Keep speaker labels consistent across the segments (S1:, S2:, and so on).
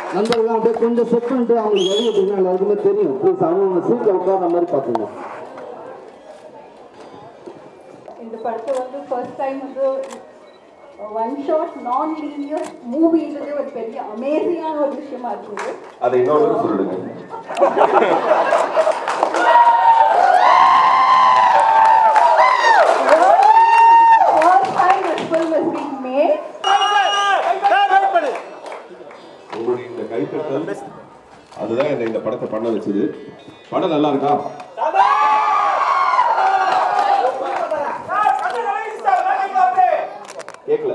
S1: நண்பர்கள் அப்படியே கொஞ்சம் செட் பண்ணிட்டு அவங்களுக்கு வழி எப்படின்னா எல்லாருக்குமே தெரியும் ப்ளீஸ் அவங்க சீட்டில் உட்கார்ற மாதிரி பார்த்துங்க
S2: இந்த படத்தை வந்து ஃபர்ஸ்ட் டைம் வந்து ஒன் ஷாட் நான் லீனியர் மூவின்றது ஒரு பெரிய அமேசிங்கான ஒரு விஷயமா இருக்குது
S3: அதை இன்னொரு சொல்லிடுங்க
S2: First time this film is being made.
S3: உங்களுடைய இந்த கைத்தட்டல் அதுதான் என்னை இந்த படத்தை பண்ண வச்சது படம் நல்லா இருக்கா கேட்கல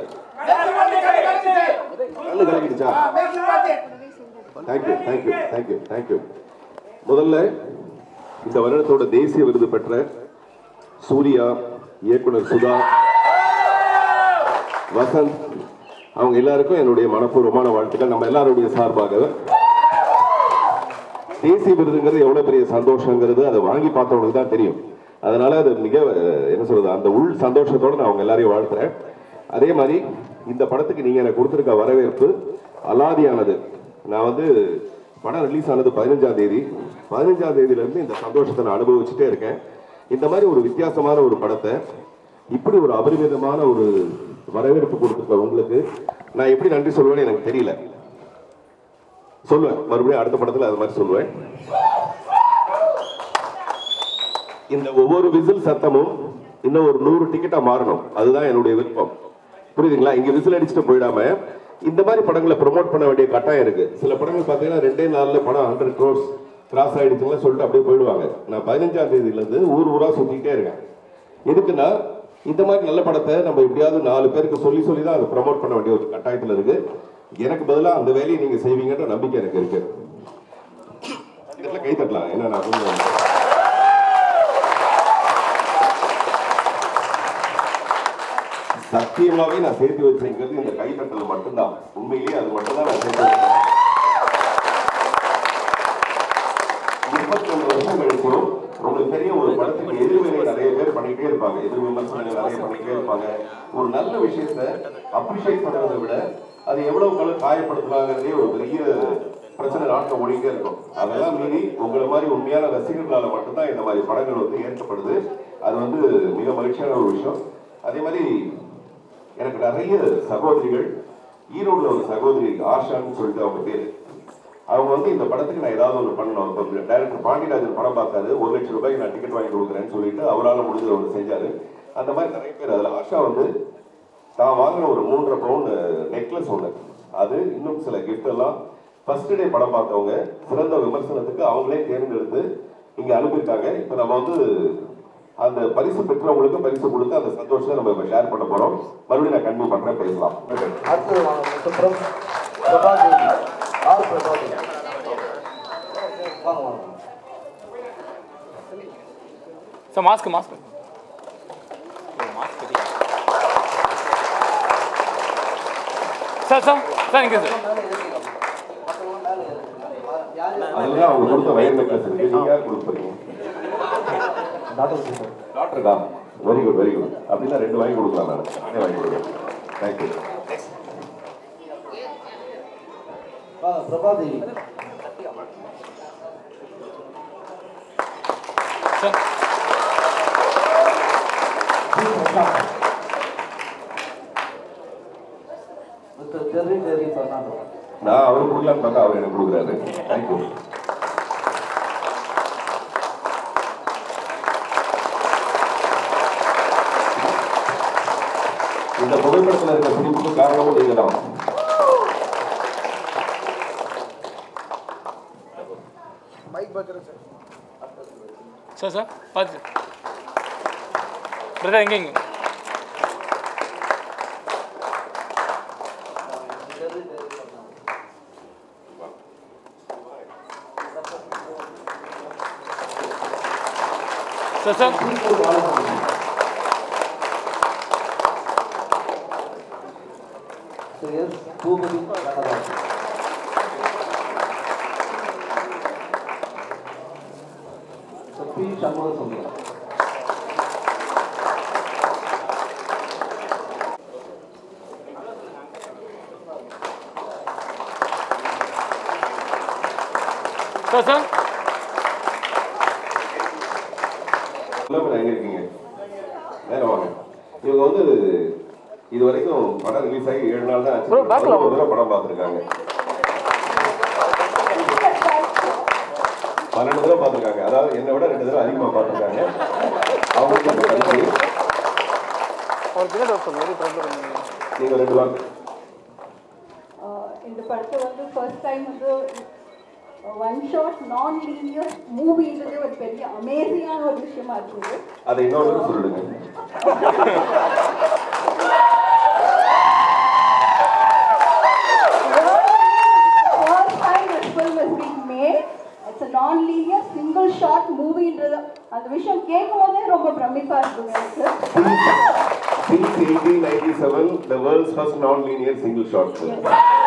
S3: கண்ணு கலக்கிடுச்சா தேங்க்யூ தேங்க்யூ தேங்க்யூ தேங்க்யூ முதல்ல இந்த வருடத்தோட தேசிய விருது பெற்ற சூர்யா இயக்குனர் சுதா வசந்த் அவங்க எல்லாருக்கும் என்னுடைய மனப்பூர்வமான வாழ்த்துக்கள் நம்ம எல்லாருடைய சார்பாக தேசிய விருதுங்கிறது எவ்வளவு பெரிய சந்தோஷங்கிறது அதை வாங்கி பார்த்தவங்களுக்கு தான் தெரியும் அதனால அது மிக அஹ், என்ன சொல்றது அந்த உள் சந்தோஷத்தோட நான் அவங்க எல்லாரையும் வாழ்த்துறேன் அதே மாதிரி இந்த படத்துக்கு நீங்க எனக்கு கொடுத்துருக்க வரவேற்பு அலாதியானது நான் வந்து படம் ரிலீஸ் ஆனது பதினஞ்சாம் தேதி பதினஞ்சாம் தேதியில இருந்து இந்த சந்தோஷத்தை நான் அனுபவிச்சுட்டே இருக்கேன் இந்த மாதிரி ஒரு வித்தியாசமான ஒரு படத்தை இப்படி ஒரு அபரிமிதமான ஒரு வரவேற்பு கொடுத்துருக்க உங்களுக்கு நான் எப்படி நன்றி சொல்லுவேன்னு எனக்கு தெரியல சொல்லுவேன் மறுபடியும் அடுத்த படத்துல அது மாதிரி சொல்லுவேன் இந்த ஒவ்வொரு விசில் சத்தமும் இன்னும் ஒரு நூறு டிக்கெட்டா மாறணும் அதுதான் என்னுடைய விருப்பம் புரியுதுங்களா இங்க விசில் அடிச்சுட்டு போயிடாம இந்த மாதிரி படங்களை ப்ரோமோட் பண்ண வேண்டிய கட்டாயம் இருக்கு சில படங்கள் பாத்தீங்கன்னா ரெண்டே நாள்ல படம் ஹண்ட்ரட் க்ரோஸ் கிராஸ் ஆயிடுச்சுங்களா சொல்லிட்டு அப்படியே போயிடுவாங்க நான் பதினஞ்சாம் தேதியில இருந்து ஊர் ஊரா சுத்திட்டே இருக்கேன் எதுக்குன்னா இந்த மாதிரி நல்ல படத்தை நம்ம எப்படியாவது நாலு பேருக்கு சொல்லி சொல்லி தான் அதை ப்ரோமோட் பண்ண வேண்டிய ஒரு கட்டாயத்துல இருக்கு எனக்கு பதிலா அந்த வேலையை நீங்க செய்வீங்கன்ற நம்பிக்கை எனக்கு இருக்கு இந்த இடத்துல கை தட்டலாம் ஏன்னா நான் கொஞ்சம் சத்தியமாவே நான் சேர்த்து வச்சிருக்கிறது இந்த கைத்தட்டல் மட்டும்தான் உண்மையிலேயே அது மட்டும்தான் நான் சேர்த்து வச்சிருக்கேன் முப்பத்தி ஒன்று வருஷம் கழிக்கும் உங்களுக்கு பெரிய ஒரு படத்துக்கு எதிர்வினை நிறைய பேர் பண்ணிட்டே இருப்பாங்க எதிர் விமர்சனங்கள் நிறைய பண்ணிட்டே இருப்பாங்க ஒரு நல்ல விஷயத்த அப்ரிஷியேட் பண்றதை விட அது எவ்வளவு காலம் காயப்படுத்தலாங்கிறதே ஒரு பெரிய பிரச்சனை நாட்டில் ஓடிட்டே இருக்கும் அதெல்லாம் மீறி உங்களை மாதிரி உண்மையான ரசிகர்களால மட்டும்தான் இந்த மாதிரி படங்கள் வந்து ஏற்கப்படுது அது வந்து மிக மகிழ்ச்சியான ஒரு விஷயம் அதே மாதிரி எனக்கு நிறைய சகோதரிகள் ஈரோடுல ஒரு சகோதரி ஆஷான்னு சொல்லிட்டு அவங்க பேரு அவங்க வந்து இந்த படத்துக்கு நான் ஏதாவது ஒன்று பண்ணணும் இப்போ டைரக்டர் பாண்டியராஜன் படம் பார்த்தாரு ஒரு லட்சம் ரூபாய்க்கு நான் டிக்கெட் வாங்கி கொடுக்குறேன்னு சொல்லிட்டு அவரால் முடிஞ்சது ஒன்று செஞ்சாரு அந்த மாதிரி நிறைய பேர் அதில் ஆஷா வந்து தான் வாங்கின ஒரு மூன்றரை பவுன் நெக்லஸ் ஒன்று அது இன்னும் சில gift எல்லாம் ஃபர்ஸ்ட் டே படம் பார்த்தவங்க சிறந்த விமர்சனத்துக்கு அவங்களே தேர்ந்தெடுத்து இங்க அனுப்பியிருக்காங்க இப்போ நம்ம வந்து அந்த பரிசு பெற்றவங்களுக்கு பரிசு கொடுத்து அந்த சந்தோஷத்தை நம்ம இப்போ ஷேர் பண்ண போறோம் மறுபடியும் நான் கன்வியூ பண்றேன் பேசலாம்
S1: அடுத்து சுப்ரம் பிரபாதேவி ஆர் பிரபாதேவி வாங்க வாங்க
S4: sir mask mask mask sir sir sir இங்கே சார்
S3: அதெல்லாம் அவங்க கொடுத்த வயர் நெக்லஸ் இருக்கு நீங்க யார் கொடுப்பீங்க
S1: டாக்டர் சார்
S3: டாக்டருக்கா வெரி குட் வெரி குட் அப்படின்னா ரெண்டு வாங்கி கொடுக்கலாம் நான் நானே வாங்கி கொடுக்குறேன் தேங்க்யூ
S1: வாங்க Prabhadevi
S4: sir
S1: mister Terry Terry Fernando
S3: நான் அவருக்கு கொடுக்கலான்னு பார்த்தா அவர் எனக்கு கொடுக்குறாரு தேங்க்யூ இந்த புகைப்படத்தில் இருக்க சிரிப்புக்கு காரணமும் நீங்க தான்
S4: சார் சார் பார்த்து பிரதர் எங்கே இங்கே sir sir
S1: So yes, Boopathy Kanagaraj So P Shanmuga Sundaram
S4: sir sir
S3: எல்லாம் எங்க இருக்கீங்க மேல வாங்க இவங்க வந்து இது வரைக்கும் படம் ரிலீஸ் ஆகி ஏழு நாள் தான்
S4: Bro, back ல
S3: ஆச்சு ஒரு தடவை படம் பார்த்துருக்காங்க பன்னெண்டு தடவை பார்த்துருக்காங்க அதாவது என்னை விட ரெண்டு தடவை அதிகமாக பார்த்துருக்காங்க அவங்களுக்கு இந்த நன்றி
S4: ஒரு பின்னாடி ஒரு சொல்லுங்க வெரி ப்ராப்ளம்
S3: நீங்கள் ரெண்டு வாரம்
S2: ஆஹ் இந்த படத்தை வந்து ஃபர்ஸ்ட் டைம் வந்து ஒன் ஷாட் நான் லீனியர் மூவின்றது ஒரு பெரிய அமேசிங்கான ஒரு விஷயமா இருக்குது
S3: அதை இன்னொரு சொல்லிடுங்க
S2: First time this film is being made. It's a non-linear single shot மூவின்றது அந்த விஷயம் கேட்கும் போதே ரொம்ப பிரமிப்பா இருக்குங்க எனக்கு
S3: Since 1897, the world's first non-linear single shot film.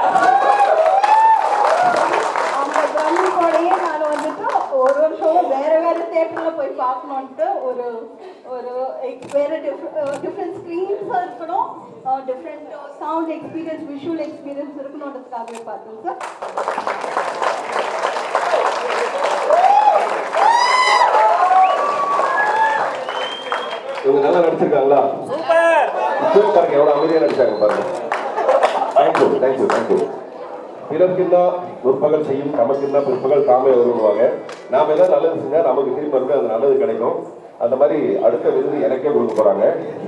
S2: அந்த பிரமிப்போடையே நான் வந்துட்டு ஒரு ஒரு ஷோவும் வேற வேற தேட்டர்ல போய் பார்க்கணுன்ட்டு ஒரு ஒரு ex- வேற டிஃப்ரெண்ட் ஸ்க்ரீன்ஸாக இருக்கணும் different sound experience visual experience இருக்கணுன்றதுக்காகவே பார்த்தேன் சார்
S3: இவங்க நல்லா நடிச்சிருக்காங்களா சூப்பர் பாருங்க எவ்வளவு அமைதியா நடிச்சாங்க பாருங்க தேங்க்யூ தேங்க்யூ தேங்க்யூ பிறர்க்கின்றா முற்பகல் செய்யும் தமக்கின்றா பிற்பகல் தாமே வருவாங்க நாம ஏதாவது நல்லது செஞ்சா நமக்கு திரும்பி மறுபடியும் அந்த நல்லது கிடைக்கும் அந்த மாதிரி அடுத்த விருது எனக்கே கொடுக்க போறாங்க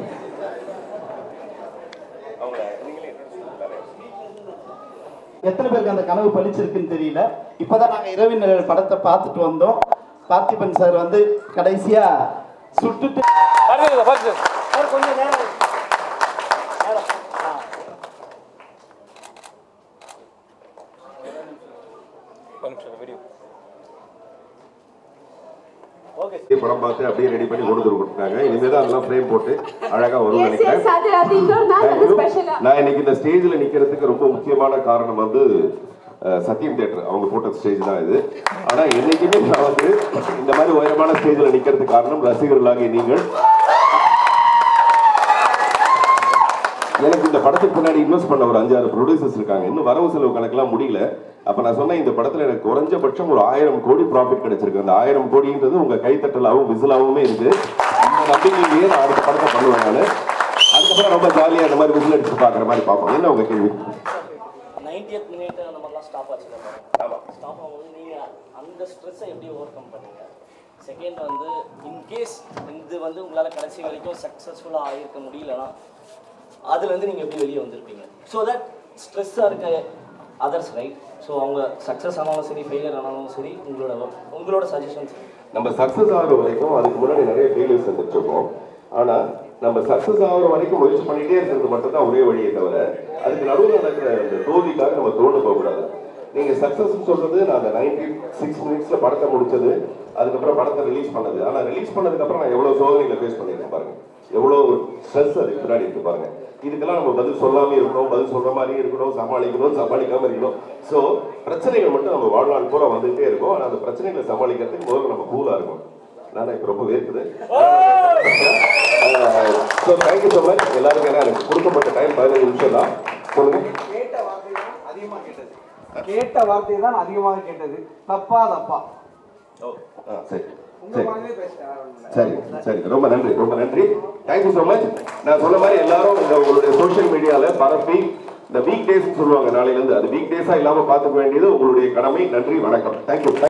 S5: எத்தனை பேருக்கு அந்த கனவு பளிச்சிருக்குன்னு தெரியல இப்போதான் நாங்கள் இரவின் நிழல் படத்தை பார்த்துட்டு வந்தோம் பார்த்திபன் சார் வந்து கடைசியா சுட்டுட்டு
S4: பாருங்க பாருங்க
S5: சார் கொஞ்சம் நேரம்
S4: ஒரு நிமிஷம் வீடியோ
S3: படம் பார்த்து அப்படியே ரெடி பண்ணி கொண்டு வந்து கொடுத்தாங்க இனிமே தான் அதெல்லாம் ஃப்ரேம் போட்டு அழகா வரும்
S2: Yes,
S3: நினைக்கிறேன்
S2: yes, அது அது இன்னொரு நாள் அது
S3: Thank you.
S2: ஸ்பெஷலா
S3: நான் இன்னைக்கு இந்த ஸ்டேஜ்ல நிக்கிறதுக்கு ரொம்ப முக்கியமான காரணம் வந்து அஹ், சத்யம் தியேட்டர் அவங்க போட்ட ஸ்டேஜ் தான் இது ஆனா என்னைக்குமே நான் வந்து இந்த மாதிரி உயரமான ஸ்டேஜ்ல நிக்கிறதுக்கு காரணம் ரசிகர்களாகிய நீங்கள் எனக்கு இந்த படத்துக்கு பின்னாடி இன்வெஸ்ட் பண்ண ஒரு அஞ்சாறு ப்ரொடியூசர்ஸ் இருக்காங்க இன்னும் வரவு செலவு கணக்கெல்லாம் முடியல அப்ப நான் சொன்னேன் இந்த படத்துல எனக்கு குறைஞ்சபட்சம் ஒரு ஆயிரம் கோடி ப்ராஃபிட் கிடைச்சிருக்கு அந்த ஆயிரம் கோடின்றது உங்க கைத்தட்டலாவும் விசிலாவுமே இருக்கு இந்த நம்பிக்கையிலேயே நான் அடுத்த படத்தை பண்ணுவேன் நான் அதுக்கப்புறம் ரொம்ப ஜாலியா இந்த மாதிரி விசில் அடிச்சு பாக்குற மாதிரி பார்ப்போம் என்ன உங்க கேள்வி
S6: நைன்டியத் மினிட் அந்த மாதிரிலாம் ஸ்டாப் ஆச்சு ஸ்டாப் ஆகும்போது நீங்கள் அந்த ஸ்ட்ரெஸ்ஸை எப்படி ஓவர் கம் பண்ணீங்க செகண்ட் வந்து இன்கேஸ் இது வந்து உங்களால் கடைசி வரைக்கும் சக்ஸஸ்ஃபுல்லாக ஆகியிருக்க முடியலன்னா அதுலேருந்து நீங்கள் எப்படி வெளியே வந்திருப்பீங்க ஸோ தட் ஸ்ட்ரெஸ்ஸாக இருக்க அதர்ஸ் ரைட் ஸோ அவங்க சக்ஸஸ் ஆனாலும் சரி ஃபெயிலியர் ஆனாலும் சரி உங்களோட உங்களோட சஜஷன்ஸ்
S3: நம்ம சக்சஸ் ஆகுற வரைக்கும் அதுக்கு முன்னாடி நிறைய ஃபெயிலியர்ஸ் வந்துருக்கோம் ஆனா நம்ம சக்சஸ் ஆகுற வரைக்கும் முயற்சி பண்ணிட்டே இருக்கிறது மட்டும் தான் ஒரே வழியே தவிர அதுக்கு நடுவில் நடக்கிற இந்த தோல்விக்காக நம்ம தோண்டு போகக்கூடாது நீங்க சக்சஸ் சொல்றது நான் அந்த நைன்டி சிக்ஸ் மினிட்ஸ்ல படத்தை முடிச்சது அதுக்கப்புறம் படத்தை ரிலீஸ் பண்ணது ஆனா ரிலீஸ் பண்ணதுக்கு அப்புறம் நான் எவ்வளவு சோதனைகளை ஃபேஸ் பண்ணியிருக்கேன் பாருங்க எவ்வளவு ஸ்ட்ரெஸ் அதுக்கு பின்னாடி இருக்கு பாருங்க இதுக்கெல்லாம் நம்ம பதில் சொல்லாம இருக்கணும் பதில் சொல்ற மாதிரி இருக்கணும் சமாளிக்கணும் சமாளிக்காம இருக்கணும் ஸோ பிரச்சனைகள் மட்டும் நம்ம வாழ்நாள் பூரா வந்துகிட்டே இருக்கும் ஆனா அந்த பிரச்சனைகளை சமாளிக்கிறதுக்கு முதல்ல நம்ம கூலா இருக்கும் நான் இப்போ ரொம்ப வேர்க்குது ஸோ தேங்க்யூ ஸோ மச் எல்லாருக்கும் ஏன்னா எனக்கு கொடுக்கப்பட்ட டைம் பதினஞ்சு நிமிஷம் தான் சொல்லுங்க
S5: கேட்ட வார்த்தை தான் அதிகமாக கேட்டது கேட்ட வார்த்தை தான் அதிகமாக கேட்டது தப்பா தப்பா
S3: ஆ சரி
S5: உங்க
S3: சரி
S5: மனதிலே பேசிட்டேன் வேற ஒண்ணும் இல்ல.
S3: சரி சரி ரொம்ப நன்றி ரொம்ப நன்றி தேங்க்யூ ஸோ மச் நான் சொன்ன மாதிரி எல்லாரும் இந்த உங்களுடைய சோஷியல் மீடியால பரப்பி இந்த வீக் டேஸ் சொல்லுவாங்க நாளையில இருந்து அது வீக் டேஸா இல்லாம பார்த்துக்க வேண்டியது உங்களுடைய கடமை நன்றி வணக்கம் தேங்க்யூ